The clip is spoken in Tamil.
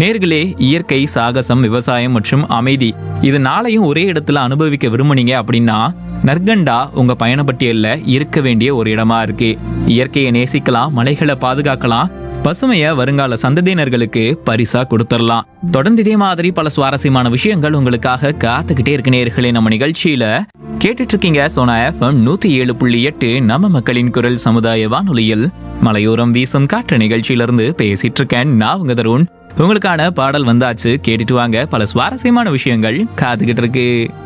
நேர்களே இயற்கை சாகசம் விவசாயம் மற்றும் அமைதி இது நாளையும் ஒரே இடத்துல அனுபவிக்க விரும்புனீங்க அப்படின்னா நர்கண்டா உங்க பயண பட்டியல்ல இருக்க வேண்டிய ஒரு இடமா இருக்கு இயற்கையை நேசிக்கலாம் மலைகளை பாதுகாக்கலாம் பசுமைய வருங்கால சந்ததியினர்களுக்கு பரிசா கொடுத்துடலாம் தொடர்ந்து இதே மாதிரி பல சுவாரஸ்யமான விஷயங்கள் உங்களுக்காக காத்துக்கிட்டே இருக்கு நேர்களே நம்ம நிகழ்ச்சியில கேட்டுட்டு இருக்கீங்க சோனா எஃப்எம் நூத்தி ஏழு புள்ளி எட்டு நம்ம மக்களின் குரல் சமுதாய வானொலியில் மலையோரம் வீசும் காற்று நிகழ்ச்சியிலிருந்து பேசிட்டு இருக்கேன் நான் உங்க தருண் உங்களுக்கான பாடல் வந்தாச்சு கேட்டுட்டு வாங்க பல சுவாரஸ்யமான விஷயங்கள் காத்துக்கிட்டு இருக்கு